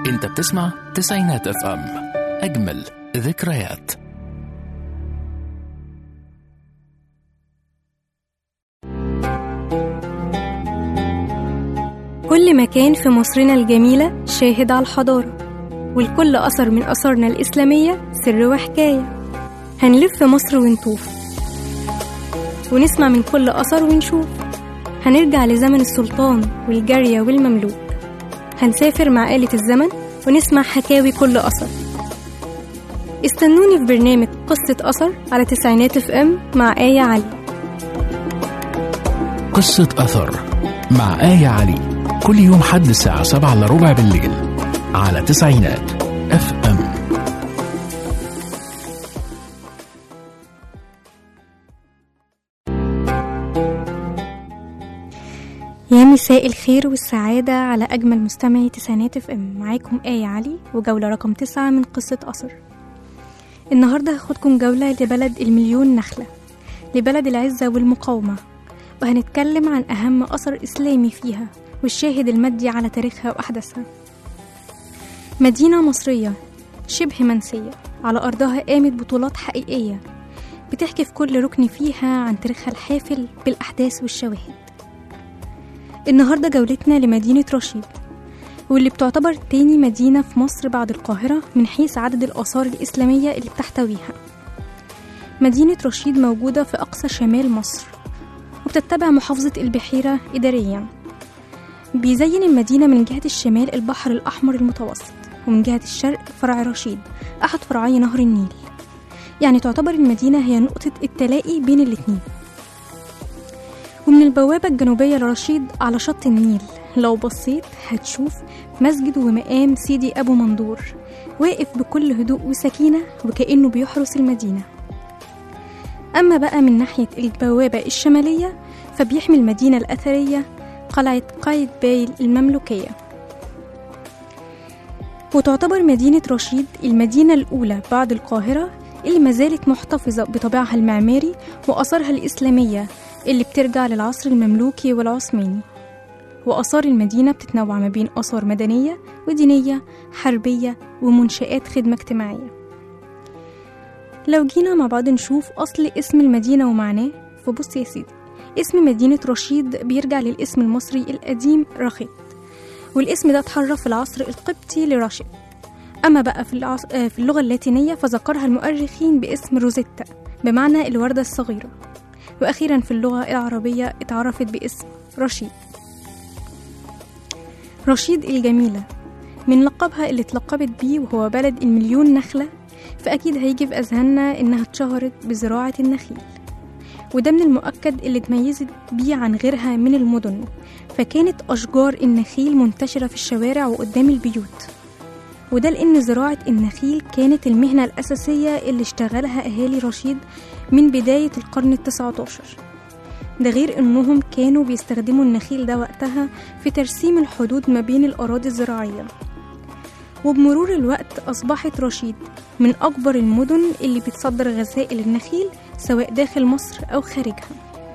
انت بتسمع تسعينات اف ام اجمل ذكريات كل مكان في مصرنا الجميلة شاهد على الحضارة والكل أثر من أثارنا الإسلامية سر وحكاية هنلف مصر ونطوف ونسمع من كل أثر ونشوف هنرجع لزمن السلطان والجارية والمملوك هنسافر مع آلة الزمن ونسمع حكاوي كل أثر استنوني في برنامج قصة أثر على تسعينات اف ام مع آية علي قصة أثر مع آية علي كل يوم حد الساعة سبعة إلا ربع بالليل على تسعينات اف ام يا مساء الخير والسعادة على أجمل مستمعي تسعينات اف ام معاكم آية علي وجولة رقم تسعة من قصة أثر النهاردة هاخدكم جولة لبلد المليون نخلة لبلد العزة والمقاومة وهنتكلم عن أهم أثر إسلامي فيها والشاهد المادي على تاريخها وأحداثها مدينة مصرية شبه منسية على أرضها قامت بطولات حقيقية بتحكي في كل ركن فيها عن تاريخها الحافل بالأحداث والشواهد النهاردة جولتنا لمدينة رشيد واللي بتعتبر تاني مدينة في مصر بعد القاهرة من حيث عدد الآثار الإسلامية اللي بتحتويها مدينة رشيد موجودة في أقصى شمال مصر وبتتبع محافظة البحيرة إداريا بيزين المدينة من جهة الشمال البحر الأحمر المتوسط ومن جهة الشرق فرع رشيد أحد فرعي نهر النيل يعني تعتبر المدينة هي نقطة التلاقي بين الاتنين ومن البوابة الجنوبية لرشيد على شط النيل لو بصيت هتشوف مسجد ومقام سيدي أبو منظور واقف بكل هدوء وسكينة وكأنه بيحرس المدينة أما بقى من ناحية البوابة الشمالية فبيحمي المدينة الأثرية قلعة قايتباي المملوكية وتعتبر مدينة رشيد المدينة الأولى بعد القاهرة اللي ما زالت محتفظة بطابعها المعماري وآثارها الإسلامية اللي بترجع للعصر المملوكي والعثماني وآثار المدينة بتتنوع ما بين آثار مدنية ودينية حربية ومنشآت خدمة اجتماعية لو جينا مع بعض نشوف أصل اسم المدينة ومعناه فبص يا سيدي اسم مدينة رشيد بيرجع للاسم المصري القديم رخيت والاسم ده اتحرف في العصر القبطي لراشد أما بقى في, العص... آه، في اللغة اللاتينية فذكرها المؤرخين باسم روزيتا بمعنى الوردة الصغيرة وأخيرا في اللغة العربية اتعرفت باسم رشيد رشيد الجميلة من لقبها اللي اتلقبت بيه وهو بلد المليون نخلة فأكيد هيجي في أذهاننا إنها اتشهرت بزراعة النخيل وده من المؤكد اللي اتميزت بيه عن غيرها من المدن فكانت أشجار النخيل منتشرة في الشوارع وقدام البيوت وده لأن زراعة النخيل كانت المهنة الأساسية اللي اشتغلها أهالي رشيد من بداية القرن التسعة عشر ده غير إنهم كانوا بيستخدموا النخيل ده وقتها في ترسيم الحدود ما بين الأراضي الزراعية وبمرور الوقت أصبحت رشيد من أكبر المدن اللي بتصدر غسائل النخيل سواء داخل مصر أو خارجها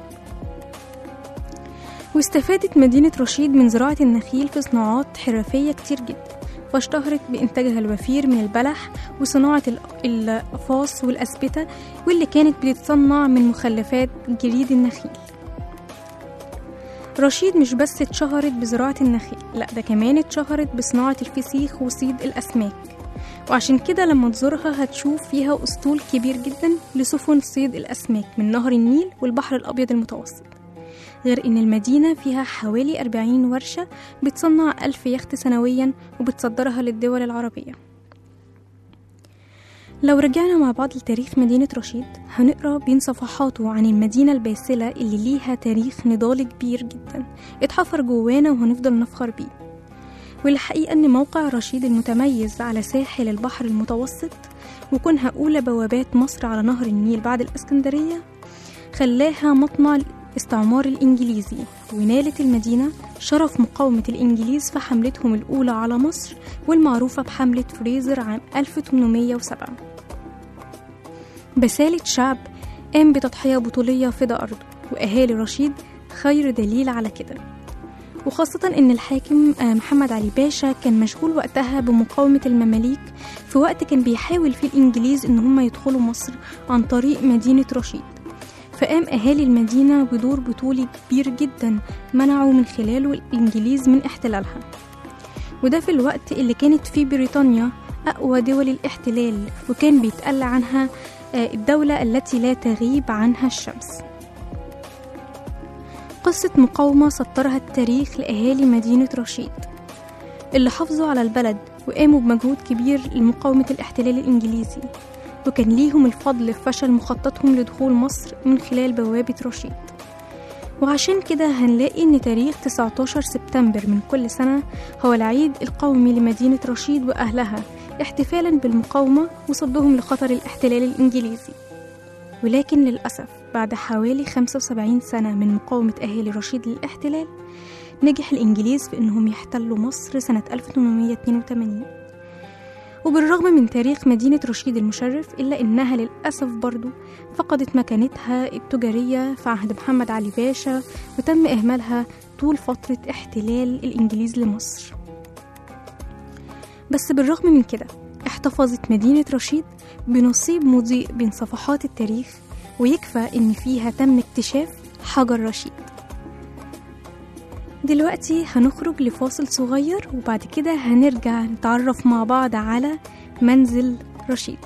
واستفادت مدينة رشيد من زراعة النخيل في صناعات حرفية كتير جدا واشتهرت بإنتاجها الوفير من البلح وصناعة ال- الأقفاص والأسبتة واللي كانت بتتصنع من مخلفات جريد النخيل رشيد مش بس اتشهرت بزراعة النخيل لا ده كمان اتشهرت بصناعة الفسيخ وصيد الأسماك وعشان كده لما تزورها هتشوف فيها أسطول كبير جدا لسفن صيد الأسماك من نهر النيل والبحر الأبيض المتوسط غير إن المدينة فيها حوالي 40 ورشة بتصنع ألف يخت سنويا وبتصدرها للدول العربية لو رجعنا مع بعض لتاريخ مدينة رشيد هنقرا بين صفحاته عن المدينة الباسلة اللي ليها تاريخ نضال كبير جدا اتحفر جوانا وهنفضل نفخر بيه والحقيقة إن موقع رشيد المتميز على ساحل البحر المتوسط وكونها أولى بوابات مصر على نهر النيل بعد الإسكندرية خلاها مطمع الاستعمار الإنجليزي ونالت المدينة شرف مقاومة الإنجليز في حملتهم الأولى على مصر والمعروفة بحملة فريزر عام 1807 بسالة شعب قام بتضحية بطولية فدا أرضه وأهالي رشيد خير دليل على كده وخاصة إن الحاكم آه، محمد علي باشا كان مشغول وقتها بمقاومة المماليك في وقت كان بيحاول فيه الإنجليز إن هم يدخلوا مصر عن طريق مدينة رشيد فقام أهالي المدينة بدور بطولي كبير جدا منعوا من خلاله الإنجليز من احتلالها وده في الوقت اللي كانت فيه بريطانيا أقوى دول الاحتلال وكان بيتقال عنها آه، الدولة التي لا تغيب عنها الشمس قصة مقاومة سطرها التاريخ لأهالي مدينة رشيد اللي حافظوا على البلد وقاموا بمجهود كبير لمقاومة الاحتلال الإنجليزي وكان ليهم الفضل في فشل مخططهم لدخول مصر من خلال بوابة رشيد وعشان كده هنلاقي إن تاريخ 19 سبتمبر من كل سنة هو العيد القومي لمدينة رشيد وأهلها احتفالا بالمقاومة وصدهم لخطر الاحتلال الإنجليزي ولكن للأسف بعد حوالي 75 سنة من مقاومة أهالي رشيد للاحتلال نجح الإنجليز في إنهم يحتلوا مصر سنة 1882 وبالرغم من تاريخ مدينة رشيد المشرف إلا إنها للأسف برضو فقدت مكانتها التجارية في عهد محمد علي باشا وتم إهمالها طول فترة احتلال الإنجليز لمصر بس بالرغم من كده احتفظت مدينة رشيد بنصيب مضيء بين صفحات التاريخ ويكفى إن فيها تم اكتشاف حجر رشيد دلوقتي هنخرج لفاصل صغير وبعد كده هنرجع نتعرف مع بعض على منزل رشيد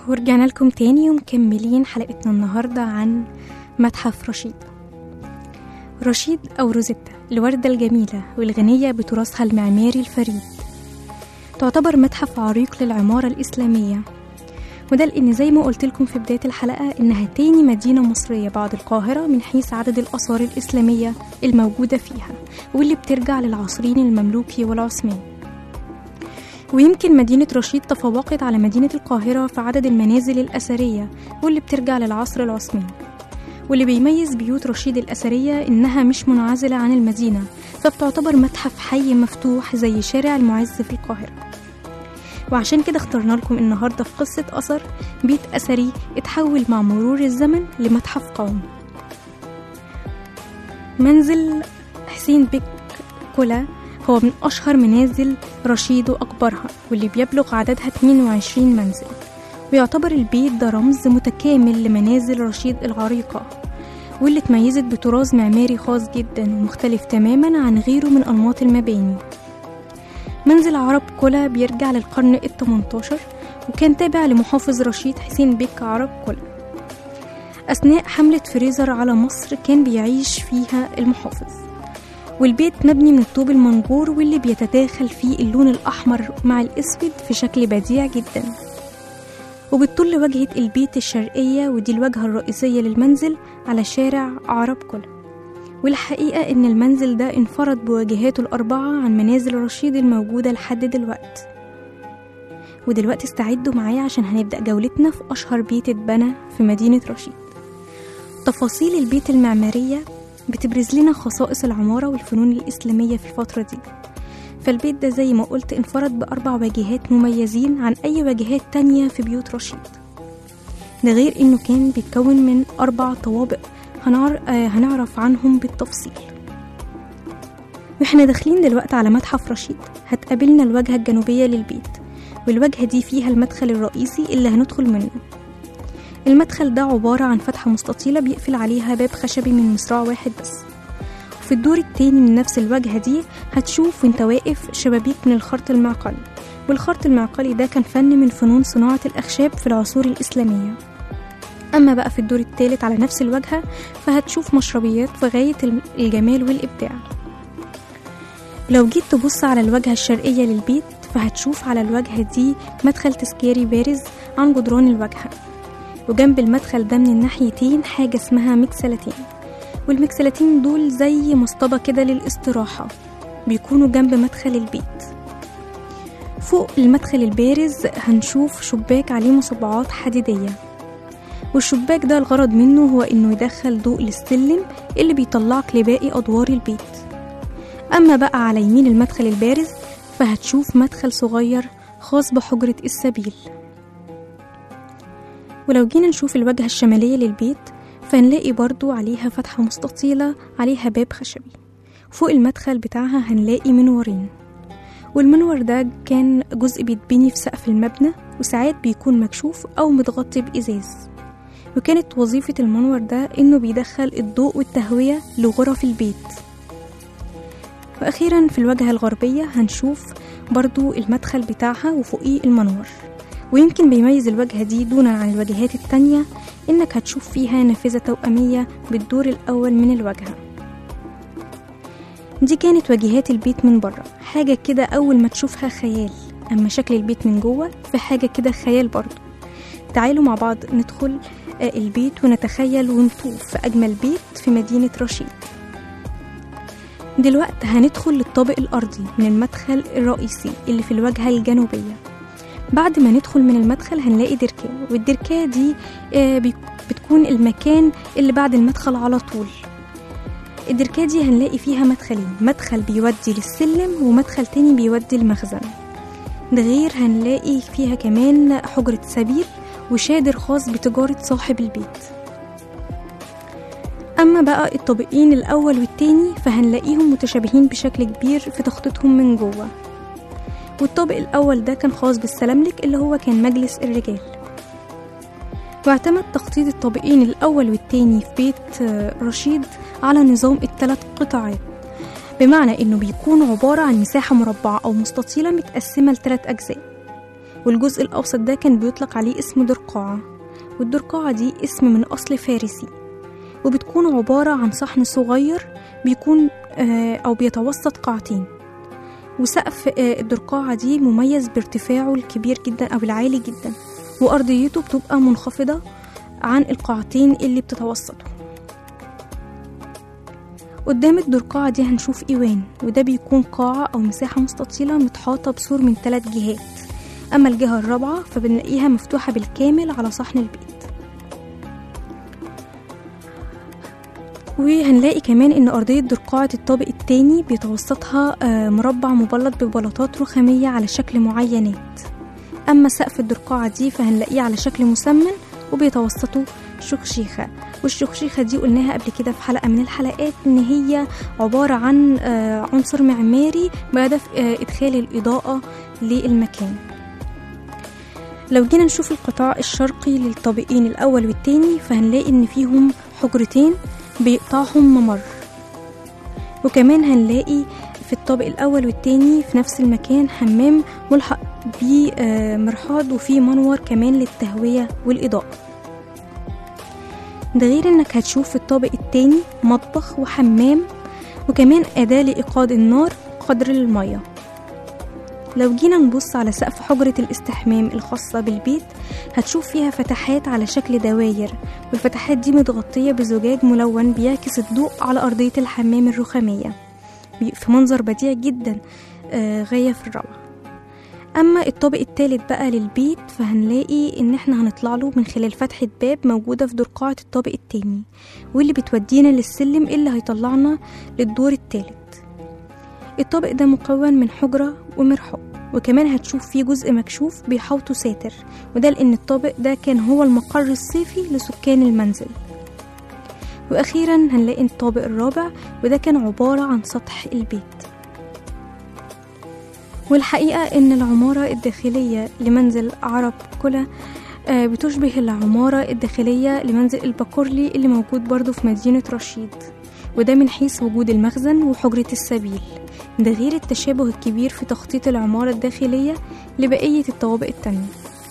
ورجعنا لكم تاني ومكملين حلقتنا النهاردة عن متحف رشيد رشيد أو روزيتا الوردة الجميلة والغنية بتراثها المعماري الفريد تعتبر متحف عريق للعمارة الإسلامية وده لأن زي ما قلت لكم في بداية الحلقة إنها تاني مدينة مصرية بعد القاهرة من حيث عدد الآثار الإسلامية الموجودة فيها واللي بترجع للعصرين المملوكي والعثماني ويمكن مدينة رشيد تفوقت على مدينة القاهرة في عدد المنازل الأثرية واللي بترجع للعصر العثماني واللي بيميز بيوت رشيد الأثرية إنها مش منعزلة عن المدينة فبتعتبر متحف حي مفتوح زي شارع المعز في القاهرة وعشان كده اخترنا لكم النهاردة في قصة أثر بيت أثري اتحول مع مرور الزمن لمتحف قومي منزل حسين بك كولا هو من أشهر منازل رشيد وأكبرها واللي بيبلغ عددها 22 منزل ويعتبر البيت ده رمز متكامل لمنازل رشيد العريقة واللي اتميزت بطراز معماري خاص جدا ومختلف تماما عن غيره من أنماط المباني منزل عرب كولا بيرجع للقرن الثمنتاشر وكان تابع لمحافظ رشيد حسين بك عرب كولا أثناء حملة فريزر على مصر كان بيعيش فيها المحافظ والبيت مبني من الطوب المنجور واللي بيتداخل فيه اللون الأحمر مع الأسود في شكل بديع جدا وبتطل واجهة البيت الشرقية ودي الواجهة الرئيسية للمنزل على شارع عرب كل والحقيقة إن المنزل ده انفرد بواجهاته الأربعة عن منازل رشيد الموجودة لحد دلوقتي ودلوقتي استعدوا معايا عشان هنبدأ جولتنا في أشهر بيت اتبنى في مدينة رشيد تفاصيل البيت المعمارية بتبرز لنا خصائص العمارة والفنون الإسلامية في الفترة دي فالبيت ده زي ما قلت انفرد بأربع واجهات مميزين عن أي واجهات تانية في بيوت رشيد ده غير إنه كان بيتكون من أربع طوابق هنعر... آه هنعرف عنهم بالتفصيل واحنا داخلين دلوقتي على متحف رشيد هتقابلنا الواجهة الجنوبية للبيت والواجهة دي فيها المدخل الرئيسي اللي هندخل منه المدخل ده عبارة عن فتحة مستطيلة بيقفل عليها باب خشبي من مصراع واحد بس في الدور التاني من نفس الواجهة دي هتشوف وانت واقف شبابيك من الخرط المعقلي والخرط المعقلي ده كان فن من فنون صناعة الأخشاب في العصور الإسلامية أما بقى في الدور التالت على نفس الواجهة فهتشوف مشربيات في غاية الجمال والإبداع لو جيت تبص على الواجهة الشرقية للبيت فهتشوف على الواجهة دي مدخل تذكاري بارز عن جدران الواجهة وجنب المدخل ده من الناحيتين حاجة اسمها مكسلتين والمكسلتين دول زي مصطبة كده للاستراحة بيكونوا جنب مدخل البيت فوق المدخل البارز هنشوف شباك عليه مصبعات حديدية والشباك ده الغرض منه هو انه يدخل ضوء للسلم اللي بيطلعك لباقي ادوار البيت اما بقى على يمين المدخل البارز فهتشوف مدخل صغير خاص بحجرة السبيل ولو جينا نشوف الواجهة الشمالية للبيت فنلاقي برضو عليها فتحة مستطيلة عليها باب خشبي فوق المدخل بتاعها هنلاقي منورين والمنور ده كان جزء بيتبني في سقف المبنى وساعات بيكون مكشوف أو متغطي بإزاز وكانت وظيفة المنور ده إنه بيدخل الضوء والتهوية لغرف البيت وأخيرا في الواجهة الغربية هنشوف برضو المدخل بتاعها وفوقيه المنور ويمكن بيميز الواجهة دي دونا عن الواجهات التانية إنك هتشوف فيها نافذة توأمية بالدور الأول من الواجهة دي كانت واجهات البيت من بره حاجة كده أول ما تشوفها خيال أما شكل البيت من جوه في حاجة كده خيال برضو تعالوا مع بعض ندخل البيت ونتخيل ونطوف في أجمل بيت في مدينة رشيد دلوقتي هندخل للطابق الأرضي من المدخل الرئيسي اللي في الواجهة الجنوبية بعد ما ندخل من المدخل هنلاقي دركاية والدركاية دي بتكون المكان اللي بعد المدخل على طول الدركاية دي هنلاقي فيها مدخلين مدخل بيودي للسلم ومدخل تاني بيودي المخزن ده غير هنلاقي فيها كمان حجرة سبيل وشادر خاص بتجارة صاحب البيت أما بقى الطابقين الأول والتاني فهنلاقيهم متشابهين بشكل كبير في تخطيطهم من جوه والطابق الأول ده كان خاص بالسلاملك اللي هو كان مجلس الرجال واعتمد تخطيط الطابقين الأول والتاني في بيت رشيد على نظام الثلاث قطاعات بمعنى إنه بيكون عبارة عن مساحة مربعة أو مستطيلة متقسمة لثلاث أجزاء والجزء الأوسط ده كان بيطلق عليه اسم درقاعة والدرقاعة دي اسم من أصل فارسي وبتكون عبارة عن صحن صغير بيكون آه، أو بيتوسط قاعتين وسقف آه، الدرقاعة دي مميز بارتفاعه الكبير جدا أو العالي جدا وأرضيته بتبقى منخفضة عن القاعتين اللي بتتوسطوا قدام الدرقاعة دي هنشوف إيوان وده بيكون قاعة أو مساحة مستطيلة متحاطة بسور من ثلاث جهات أما الجهة الرابعة فبنلاقيها مفتوحة بالكامل على صحن البيت وهنلاقي كمان ان ارضيه درقاعه الطابق التاني بيتوسطها آه، مربع مبلط ببلاطات رخاميه على شكل معينات اما سقف الدرقاعه دي فهنلاقيه على شكل مسمن وبيتوسطه شخشيخه والشخشيخه دي قلناها قبل كده في حلقه من الحلقات ان هي عباره عن آه، عنصر معماري بهدف آه، ادخال الاضاءه للمكان لو جينا نشوف القطاع الشرقي للطابقين الأول والتاني فهنلاقي إن فيهم حجرتين بيقطعهم ممر وكمان هنلاقي في الطابق الأول والتاني في نفس المكان حمام ملحق بيه آه، مرحاض وفيه منور كمان للتهوية والإضاءة ده غير إنك هتشوف في الطابق التاني مطبخ وحمام وكمان أداة لإيقاد النار قدر المية لو جينا نبص على سقف حجرة الاستحمام الخاصة بالبيت هتشوف فيها فتحات على شكل دواير والفتحات دي متغطية بزجاج ملون بيعكس الضوء على أرضية الحمام الرخامية بي- في منظر بديع جدا آه، غاية في الروعة أما الطابق التالت بقى للبيت فهنلاقي إن احنا هنطلع له من خلال فتحة باب موجودة في درقاعة الطابق التاني واللي بتودينا للسلم اللي هيطلعنا للدور التالت الطابق ده مكون من حجرة ومرحاض وكمان هتشوف فيه جزء مكشوف بيحوطه ساتر وده لأن الطابق ده كان هو المقر الصيفي لسكان المنزل وأخيرا هنلاقي الطابق الرابع وده كان عبارة عن سطح البيت والحقيقة إن العمارة الداخلية لمنزل عرب كلها آه، بتشبه العمارة الداخلية لمنزل الباكورلي اللي موجود برضو في مدينة رشيد وده من حيث وجود المخزن وحجرة السبيل ده غير التشابه الكبير في تخطيط العمارة الداخلية لبقية الطوابق التانية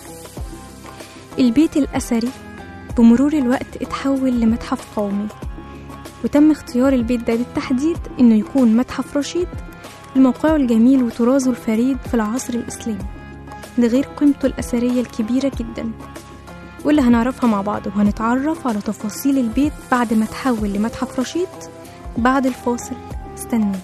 البيت الأثري بمرور الوقت اتحول لمتحف قومي وتم اختيار البيت ده بالتحديد إنه يكون متحف رشيد لموقعه الجميل وطرازه الفريد في العصر الإسلامي ده غير قيمته الأثرية الكبيرة جدا واللي هنعرفها مع بعض وهنتعرف على تفاصيل البيت بعد ما تحول لمتحف رشيد بعد الفاصل استنوا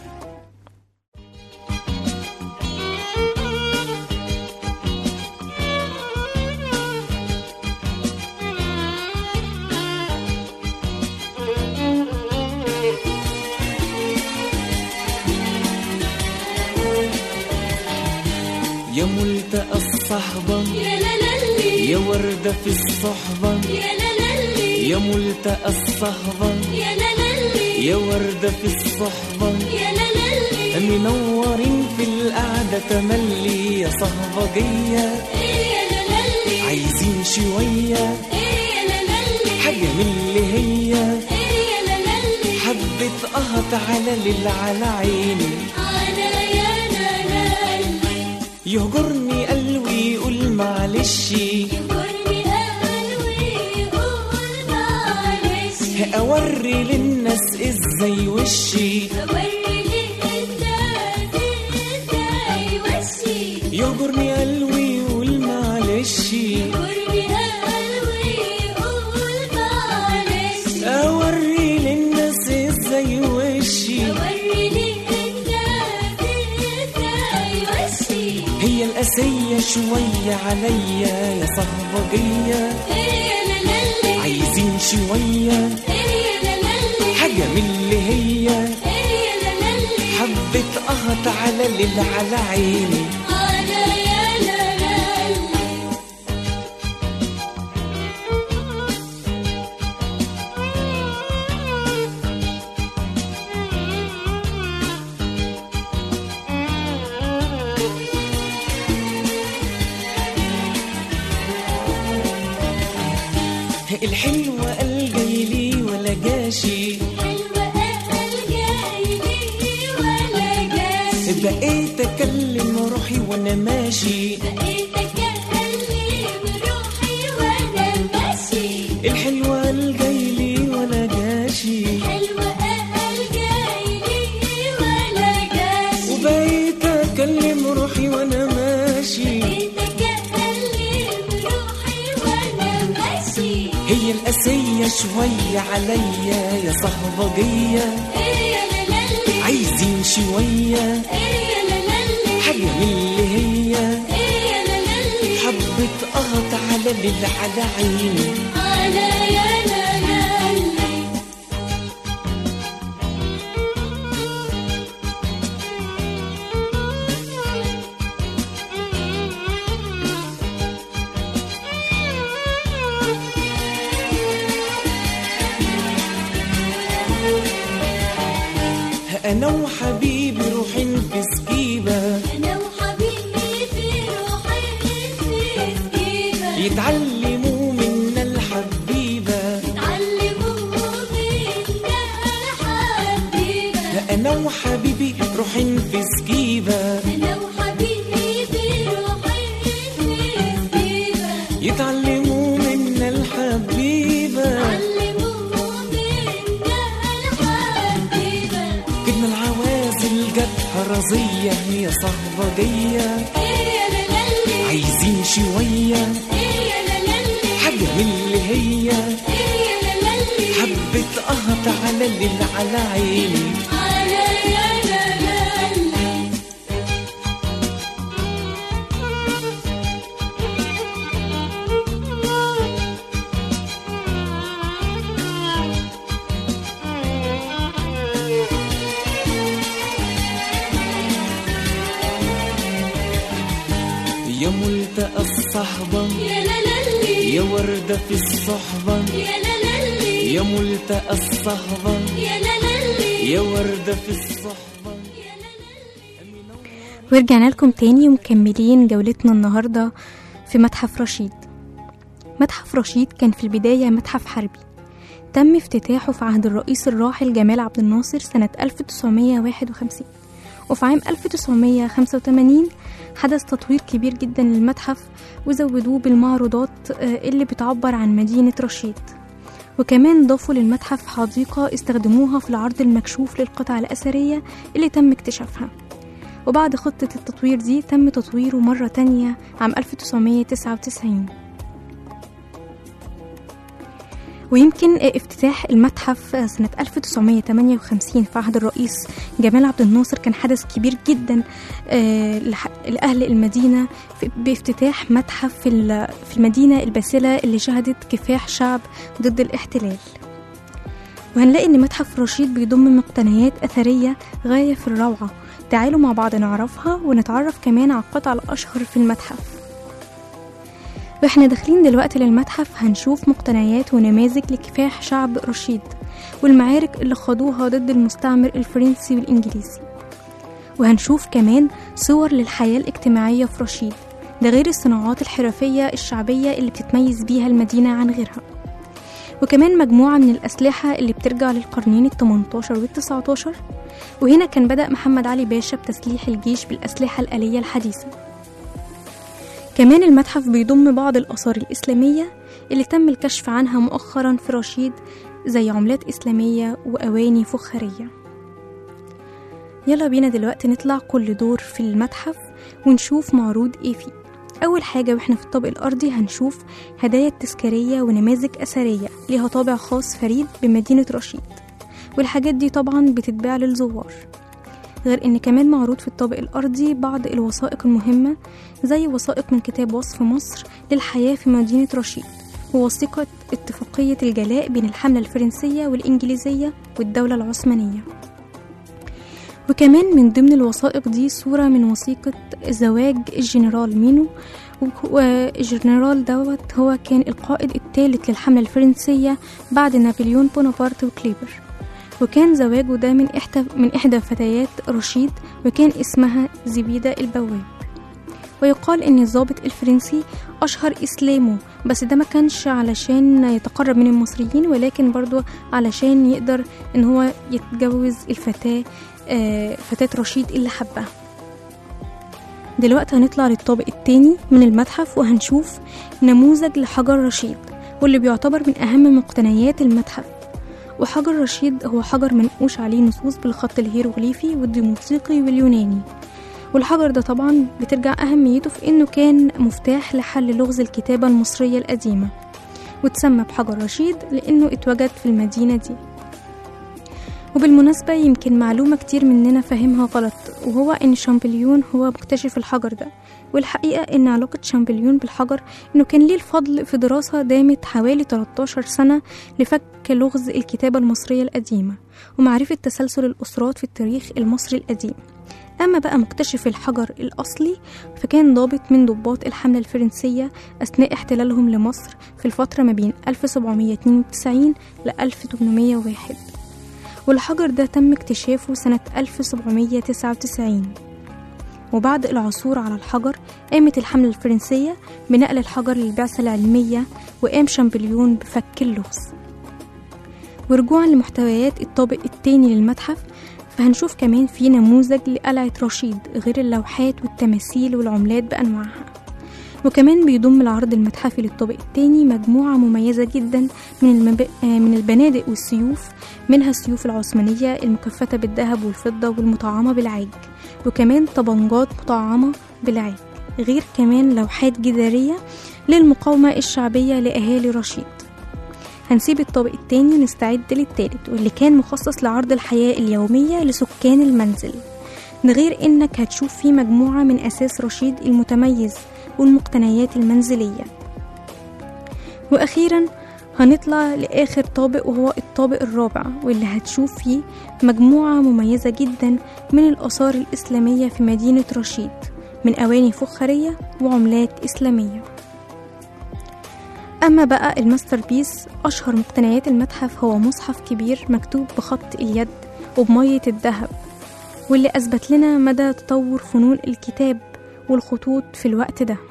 يا ملتقى الصحبة يا لا للي يا وردة في الصحبة يا لا للي يا ملتقى الصحبة يا لا للي يا وردة في الصحبة يا لا للي منورين في القعدة تملي يا صهبجية إيه يا لا للي عايزين شوية إيه يا لا للي حاجة من اللي هي إيه يا لا للي حبة قهط على ليل على عيني أنا يا لا للي يهجرني قلبي يقول معلش يقولني قلبي قول معلش أوري للناس ازاي وشي أوريني الناس إزاي وشي يهجرني قلبي يقول معلش يقولني قلبي قول معلش أوري للناس ازاي وشي وريني الناس ازاي وشي هي القاسية شوية عليا يا صهبجية ايه لا للي عايزين شوية ايه لا للي حاجة من اللي هي ايه لا للي حبة قهط على ليل على عيني انا يا لا للي الحلوة قال جايلي ولا جاشي حلوة قال جاي لي ولا جاش ده بقيت اكلم روحي وانا ماشي بقيت أكلم روحي وأنا ماشي الحلوة الجايلي ولا جاشي حلوة أهل جايلي ولا جاشي وبقيت اكلم روحي وانا ماشي بقيت أكلم روحي وأنا ماشي هي القاسية شوية عليا يا صهبجية إيه يا لالي عايزين شوية إيه يا لالي حاجة من اللي هي إيه يا لالي حبة قهط على اللي على عيني على يا لالي انا وحبيبي روحين في سكيبة أنا وحبيبي في روحي في سكيبة يتعلموا منا الحبيبة تعلموا منها الحبيبة انا وحبيبي روحين في سكيبة أنا وحبيبي في روحي في سكيبة يتعلموا منا الحبيبة علموا منها الحبيبة كنا العوازل جت رزية يا صهبجية إيه يا لالي عايزين شوية إيه يا لالي حاجة من اللي هي إيه يا لالي حبة قهط على اللي على عيني على يا لالي يا ملتقى الصحبة يا لالي يا وردة في الصحبة يا لالي يا ملتقى الصحبة يا لالي يا وردة في الصحبة ورجعنا لكم تاني ومكملين جولتنا النهاردة في متحف رشيد متحف رشيد كان في البداية متحف حربي تم افتتاحه في عهد الرئيس الراحل جمال عبد الناصر سنة 1951 وفي عام 1985 حدث تطوير كبير جدا للمتحف وزودوه بالمعروضات آه، اللي بتعبر عن مدينة رشيد وكمان ضافوا للمتحف حديقة استخدموها في العرض المكشوف للقطع الأثرية اللي تم اكتشافها وبعد خطة التطوير دي تم تطويره مرة تانية عام 1999 ويمكن افتتاح المتحف سنة 1958 في عهد الرئيس جمال عبد الناصر كان حدث كبير جدا آه، لح- لأهل المدينة في- بافتتاح متحف في ال- في المدينة الباسلة اللي شهدت كفاح شعب ضد الاحتلال وهنلاقي ان متحف رشيد بيضم مقتنيات اثريه غايه في الروعه تعالوا مع بعض نعرفها ونتعرف كمان على القطع الاشهر في المتحف واحنا داخلين دلوقتي للمتحف هنشوف مقتنيات ونماذج لكفاح شعب رشيد والمعارك اللي خاضوها ضد المستعمر الفرنسي والانجليزي وهنشوف كمان صور للحياه الاجتماعيه في رشيد ده غير الصناعات الحرفيه الشعبيه اللي بتتميز بيها المدينه عن غيرها وكمان مجموعة من الأسلحة اللي بترجع للقرنين التمنتاشر والتسعتاشر وهنا كان بدأ محمد علي باشا بتسليح الجيش بالأسلحة الآلية الحديثة كمان المتحف بيضم بعض الآثار الإسلامية اللي تم الكشف عنها مؤخرا في رشيد زي عملات إسلامية وأواني فخارية يلا بينا دلوقتي نطلع كل دور في المتحف ونشوف معروض ايه فيه أول حاجة واحنا في الطابق الأرضي هنشوف هدايا تذكارية ونماذج أثرية ليها طابع خاص فريد بمدينة رشيد والحاجات دي طبعا بتتباع للزوار غير ان كمان معروض في الطابق الأرضي بعض الوثائق المهمة زي وثائق من كتاب وصف مصر للحياة في مدينة رشيد ووثيقة اتفاقية الجلاء بين الحملة الفرنسية والإنجليزية والدولة العثمانية وكمان من ضمن الوثائق دي صورة من وثيقة زواج الجنرال مينو والجنرال دوت هو كان القائد الثالث للحملة الفرنسية بعد نابليون بونابرت وكليبر وكان زواجه ده من إحدى من إحدى فتيات رشيد وكان اسمها زبيدة البواب ويقال إن الضابط الفرنسي أشهر إسلامه بس ده ما كانش علشان يتقرب من المصريين ولكن برضو علشان يقدر إن هو يتجوز الفتاة آه، فتاة رشيد اللي حبها دلوقتي هنطلع للطابق التاني من المتحف وهنشوف نموذج لحجر رشيد واللي بيعتبر من أهم مقتنيات المتحف وحجر رشيد هو حجر منقوش عليه نصوص بالخط الهيروغليفي والديموسيقي واليوناني والحجر ده طبعا بترجع أهميته في إنه كان مفتاح لحل لغز الكتابة المصرية القديمة وتسمى بحجر رشيد لأنه اتوجد في المدينة دي وبالمناسبة يمكن معلومة كتير مننا فاهمها غلط وهو إن شامبليون هو مكتشف الحجر ده والحقيقة إن علاقة شامبليون بالحجر إنه كان ليه الفضل في دراسة دامت حوالي 13 سنة لفك لغز الكتابة المصرية القديمة ومعرفة تسلسل الأسرات في التاريخ المصري القديم أما بقى مكتشف الحجر الأصلي فكان ضابط من ضباط الحملة الفرنسية أثناء احتلالهم لمصر في الفترة ما بين 1792 ل 1801 والحجر ده تم اكتشافه سنة 1799 وبعد العثور على الحجر قامت الحملة الفرنسية بنقل الحجر للبعثة العلمية وقام شامبليون بفك اللغز ورجوعا لمحتويات الطابق التاني للمتحف فهنشوف كمان في نموذج لقلعة رشيد غير اللوحات والتماثيل والعملات بأنواعها وكمان بيضم العرض المتحفي للطابق التاني مجموعة مميزة جدا من, المب... آه من البنادق والسيوف منها السيوف العثمانية المكفتة بالذهب والفضة والمطعمة بالعاج وكمان طبنجات مطعمة بالعاج غير كمان لوحات جدارية للمقاومة الشعبية لأهالي رشيد هنسيب الطابق التاني ونستعد للتالت واللي كان مخصص لعرض الحياة اليومية لسكان المنزل ده غير انك هتشوف فيه مجموعة من أساس رشيد المتميز والمقتنيات المنزلية وأخيرا هنطلع لآخر طابق وهو الطابق الرابع واللي هتشوف فيه مجموعة مميزة جدا من الآثار الإسلامية في مدينة رشيد من أواني فخارية وعملات إسلامية أما بقى الماستر بيس أشهر مقتنيات المتحف هو مصحف كبير مكتوب بخط اليد وبمية الذهب واللي أثبت لنا مدى تطور فنون الكتاب والخطوط في الوقت ده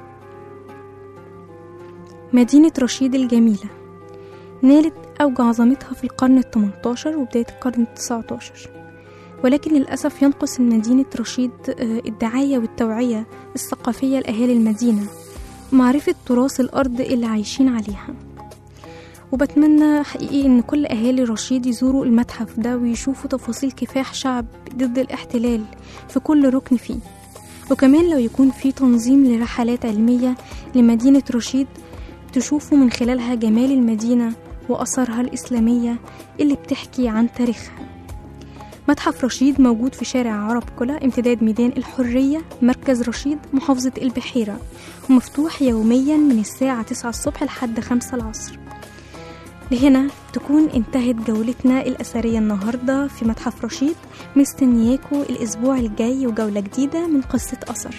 مدينة رشيد الجميلة نالت أوج عظمتها في القرن الثمنتاشر وبداية القرن التسعتاشر ولكن للأسف ينقص مدينة رشيد الدعاية والتوعية الثقافية لأهالي المدينة ومعرفة تراث الأرض اللي عايشين عليها وبتمنى حقيقي ان كل اهالي رشيد يزوروا المتحف ده ويشوفوا تفاصيل كفاح شعب ضد الاحتلال في كل ركن فيه وكمان لو يكون في تنظيم لرحلات علمية لمدينة رشيد تشوفوا من خلالها جمال المدينة وأثرها الإسلامية اللي بتحكي عن تاريخها متحف رشيد موجود في شارع عرب كلا امتداد ميدان الحرية مركز رشيد محافظة البحيرة ومفتوح يوميا من الساعة 9 الصبح لحد 5 العصر لهنا تكون انتهت جولتنا الأثرية النهاردة في متحف رشيد مستنياكوا الأسبوع الجاي وجولة جديدة من قصة أثر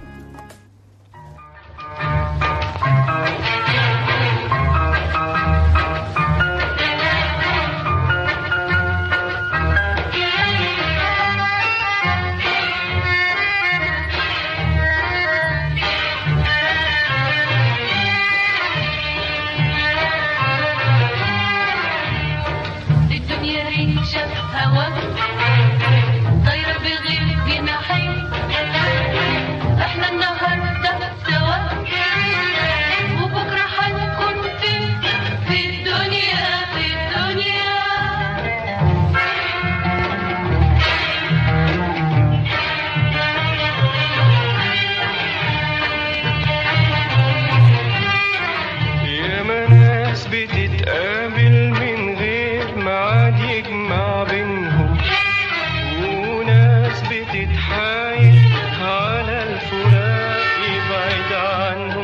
الدنيا ريشة هوا طايرة بغير جناحين احنا النهاردة سوا وبكرة هنكون فين في الدنيا في الدنيا ياما ناس بتتقابل من غير ميعاد يجمع بينهم وناس بتتحايل على الفراق يبعد عنهم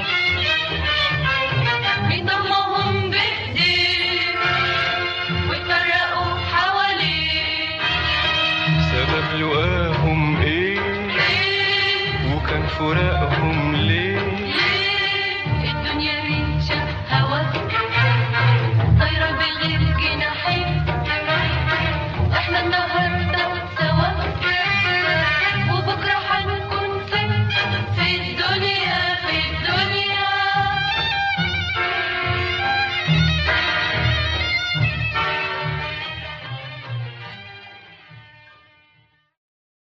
بيضمهم بايديه ويفرقوا حواليه سبب لقاهم ايه ليه وكان فراقهم ليه ليه الدنيا